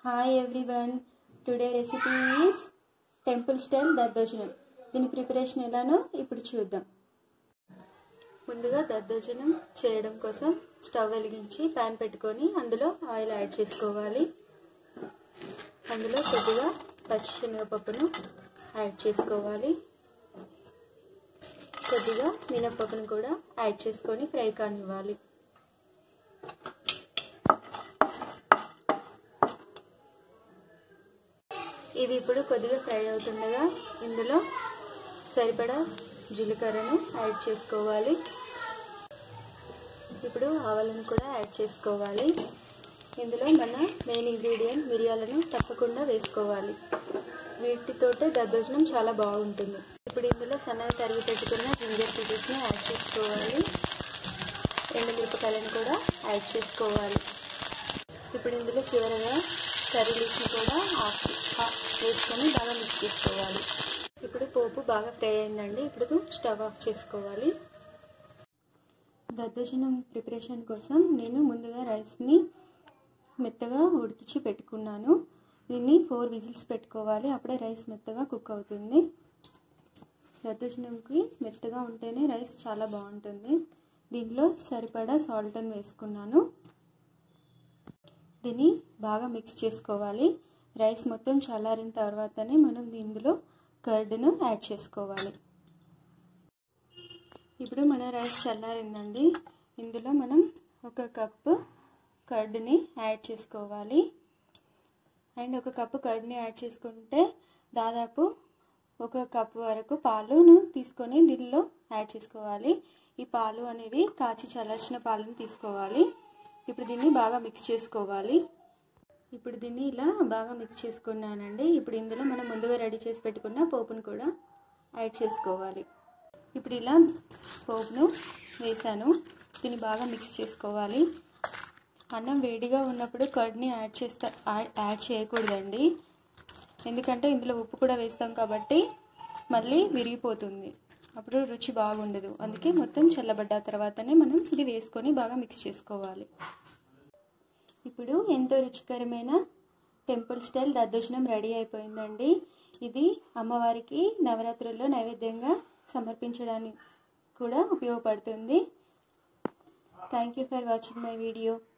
hi everyone today recipe is temple style daddojanam దీని preparation ఎలానో ఇప్పుడు చూద్దాం ముందుగా దద్దోజనం చేయడం కోసం స్టవ్ వెలిగించి ప్యాన్ పెట్టుకొని అందులో ఆయిల్ యాడ్ చేసుకోవాలి అందులో కొద్దిగా పచ్చిశనగపప్పును యాడ్ చేసుకోవాలి కొద్దిగా మినపప్పును కూడా యాడ్ చేసుకొని ఫ్రై కానివ్వాలి ఇవి ఇప్పుడు కొద్దిగా ఫ్రై అవుతుండగా ఇందులో సరిపడా జీలకర్రను యాడ్ చేసుకోవాలి ఇప్పుడు ఆవాలను కూడా యాడ్ చేసుకోవాలి ఇందులో మన మెయిన్ ఇంగ్రీడియంట్ మిరియాలను తప్పకుండా వేసుకోవాలి వీటితోటే దద్దోజనం చాలా బాగుంటుంది ఇప్పుడు ఇందులో సన్నగా తరిగి పెట్టుకున్న జింజర్ పీసెస్ని యాడ్ చేసుకోవాలి రెండు మిరపకాయలను కూడా యాడ్ చేసుకోవాలి ఇప్పుడు ఇందులో చివరగా కర్రీ లీఫ్ని కూడా వేసుకొని బాగా మిక్స్ చేసుకోవాలి ఇప్పుడు పోపు బాగా ఫ్రై అయిందండి ఇప్పుడు స్టవ్ ఆఫ్ చేసుకోవాలి దద్దోజనం ప్రిపరేషన్ కోసం నేను ముందుగా రైస్ని మెత్తగా ఉడికించి పెట్టుకున్నాను దీన్ని ఫోర్ విజిల్స్ పెట్టుకోవాలి అప్పుడే రైస్ మెత్తగా కుక్ అవుతుంది దద్దోజనంకి మెత్తగా ఉంటేనే రైస్ చాలా బాగుంటుంది దీనిలో సరిపడా సాల్ట్ అని వేసుకున్నాను దీన్ని బాగా మిక్స్ చేసుకోవాలి రైస్ మొత్తం చల్లారిన తర్వాతనే మనం ఇందులో కర్డ్ను యాడ్ చేసుకోవాలి ఇప్పుడు మన రైస్ చల్లారిందండి ఇందులో మనం ఒక కప్పు కర్డ్ని యాడ్ చేసుకోవాలి అండ్ ఒక కప్పు కర్డ్ని యాడ్ చేసుకుంటే దాదాపు ఒక కప్పు వరకు పాలును తీసుకొని దీనిలో యాడ్ చేసుకోవాలి ఈ పాలు అనేవి కాచి చల్లార్చిన పాలను తీసుకోవాలి ఇప్పుడు దీన్ని బాగా మిక్స్ చేసుకోవాలి ఇప్పుడు దీన్ని ఇలా బాగా మిక్స్ చేసుకున్నానండి ఇప్పుడు ఇందులో మనం ముందుగా రెడీ చేసి పెట్టుకున్న పోపును కూడా యాడ్ చేసుకోవాలి ఇప్పుడు ఇలా పోపును వేసాను దీన్ని బాగా మిక్స్ చేసుకోవాలి అన్నం వేడిగా ఉన్నప్పుడు కర్డ్ని యాడ్ చేస్తా యాడ్ చేయకూడదండి ఎందుకంటే ఇందులో ఉప్పు కూడా వేస్తాం కాబట్టి మళ్ళీ విరిగిపోతుంది అప్పుడు రుచి బాగుండదు అందుకే మొత్తం చల్లబడ్డ తర్వాతనే మనం ఇది వేసుకొని బాగా మిక్స్ చేసుకోవాలి ఇప్పుడు ఎంతో రుచికరమైన టెంపుల్ స్టైల్ దద్దోజనం రెడీ అయిపోయిందండి ఇది అమ్మవారికి నవరాత్రుల్లో నైవేద్యంగా సమర్పించడానికి కూడా ఉపయోగపడుతుంది thank you for watching my video